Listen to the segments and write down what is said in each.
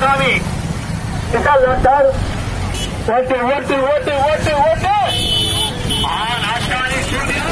Nagaswamy Vishal sir ஓட்டு ஓட்டு ஓட்டு ஓட்டு ஓட்டு ஆ, நாகசாமி ஸ்டூடியோ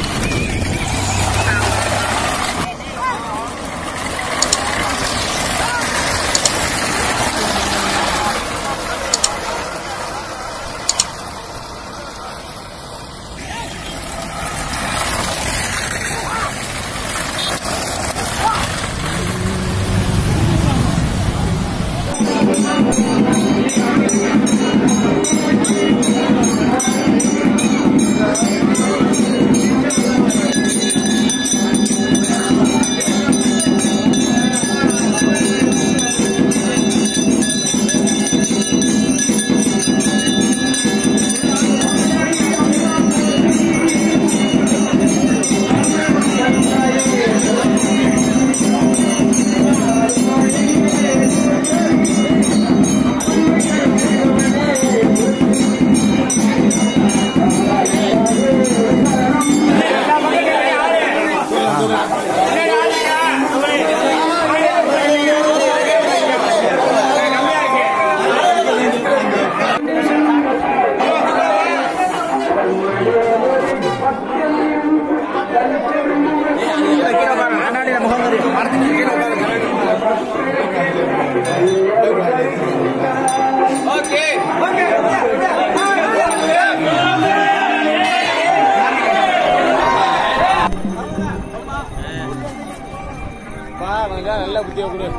நல்ல புத்தியா கொடு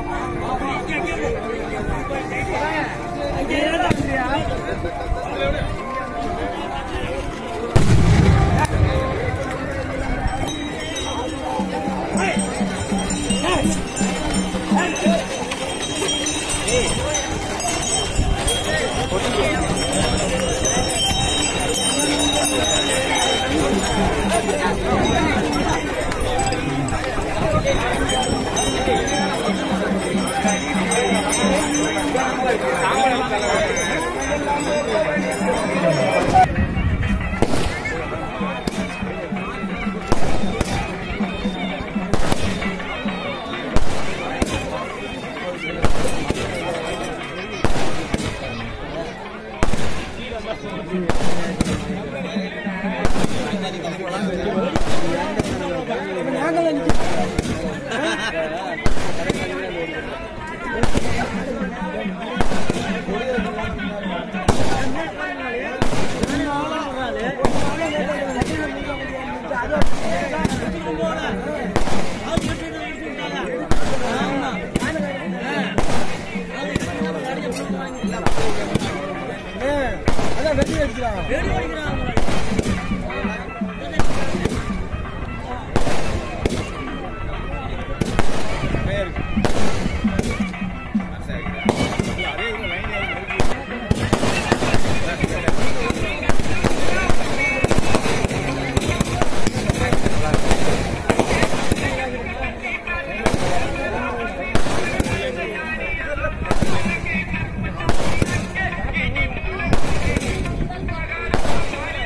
ஆ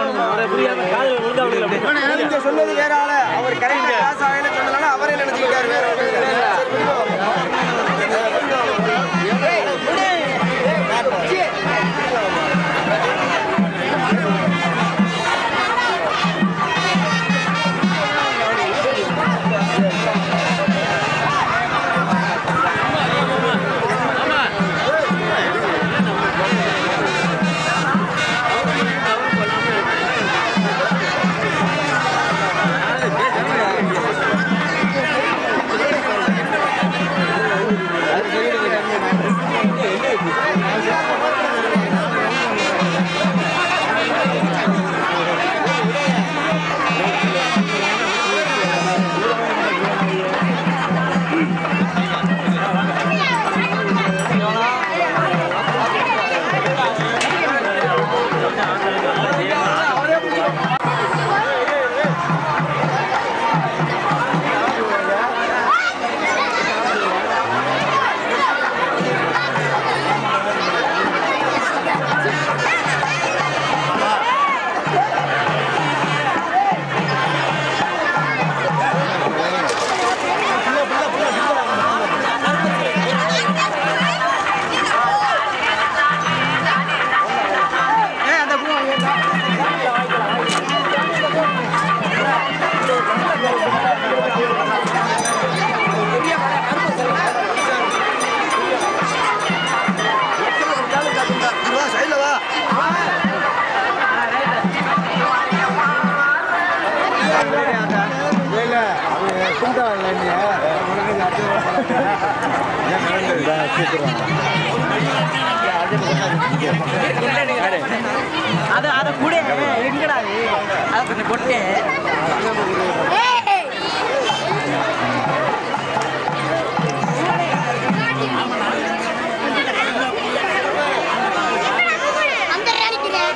நீங்க சொன்னது வேற ஆளு அவர் கரெக்டா காசு ஆகல சொன்னதால அவரே நினைச்சுக்கிட்டாரு வேற ஒண்ணும் இல்ல. சரி, விடுங்க. வா, சைடுல வா. அது அதை கூட எங்கடா அது? அதை கொஞ்சம் கொட்டு அந்த அடிக்கிறேன்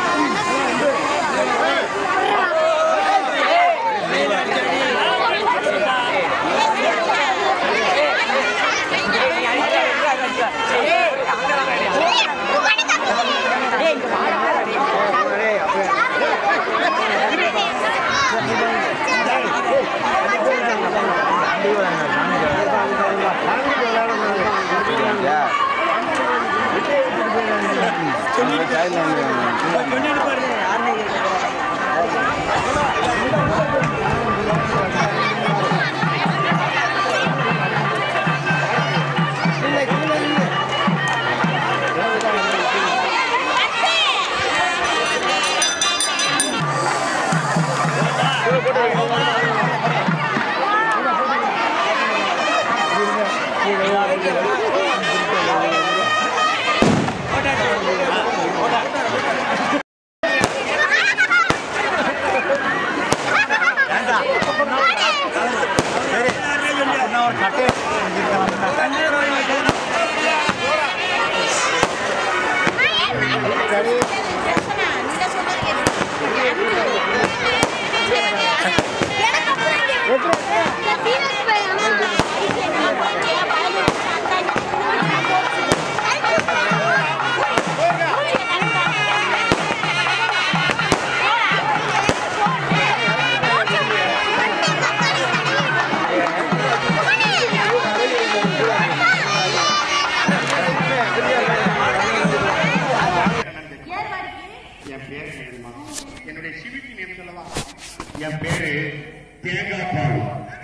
என் பேரு தெரியுமா என்னுடைய சிவிக்கு நேம் சொல்லவா என் பேரு தேங்காய் பால்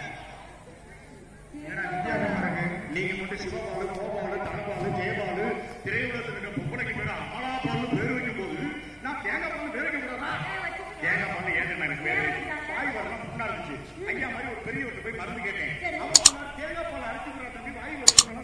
ஏன்னா வித்தியாசமா இருக்கு நீங்க மட்டும் சிவபாலு கோபாலு தனபாலு ஜெயபாலு திரையுலகத்தில் இருக்க பொம்பளைக்கு பேரு அமலா பாலு பேர் வைக்கும் போது நான் தேங்காய் பால் பேர் வைக்க கூடாதா தேங்காய் பால் ஏன் எனக்கு பேரு வாய் வரலாம் முன்னா இருந்துச்சு ஐயா மாதிரி ஒரு பெரியவர்கிட்ட போய் மருந்து கேட்டேன் அவர் சொன்னார், தேங்காய் பால் அரைச்சு விடுற தம்பி வாய் வரலாம்